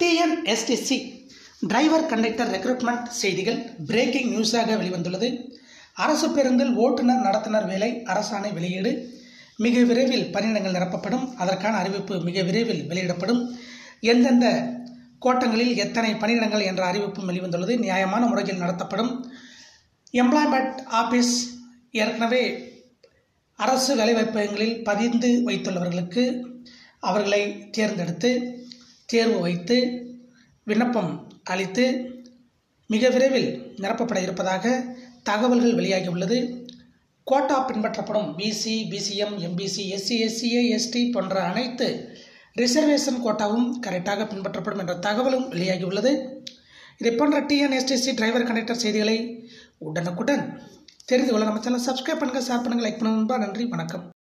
TNSTC driver conductor recruitment செய்திகள் breaking நியூஸாக வெளிவந்துள்ளது அரசு பேருந்தில் ஓட்டுநர் நடத்துனர் வேலை அரசாணை வெளியீடு மிக விரைவில் பணியிடங்கள் நிரப்பப்படும் அதற்கான அறிவிப்பு மிக விரைவில் வெளியிடப்படும் எந்தெந்த கோட்டங்களில் எத்தனை பணியிடங்கள் என்ற அறிவிப்பும் வெளிவந்துள்ளது நியாயமான முறையில் நடத்தப்படும் எம்ப்ளாய்மெண்ட் ஆபீஸ் ஏற்கனவே அரசு வேலைவாய்ப்பகங்களில் பதிந்து வைத்துள்ளவர்களுக்கு அவர்களை தேர்ந்தெடுத்து தேர்வு வைத்து விண்ணப்பம் அளித்து மிக விரைவில் நிரப்பப்பட இருப்பதாக தகவல்கள் வெளியாகியுள்ளது கோட்டா பின்பற்றப்படும் BC BCM MBC SC SCA ST போன்ற அனைத்து ரிசர்வேஷன் கோட்டாவும் கரெக்டாக பின்பற்றப்படும் என்ற தகவலும் வெளியாகியுள்ளது இதை போன்ற டிஎன்எஸ்டிசி டிரைவர் கண்டக்டர் செய்திகளை உடனுக்குடன் தெரிந்து கொள்ள நம்ம சேனல் சப்ஸ்கிரைப் பண்ணுங்கள் ஷேர் பண்ணுங்கள் லைக் பண்ணுங்க நன்றி வணக்கம்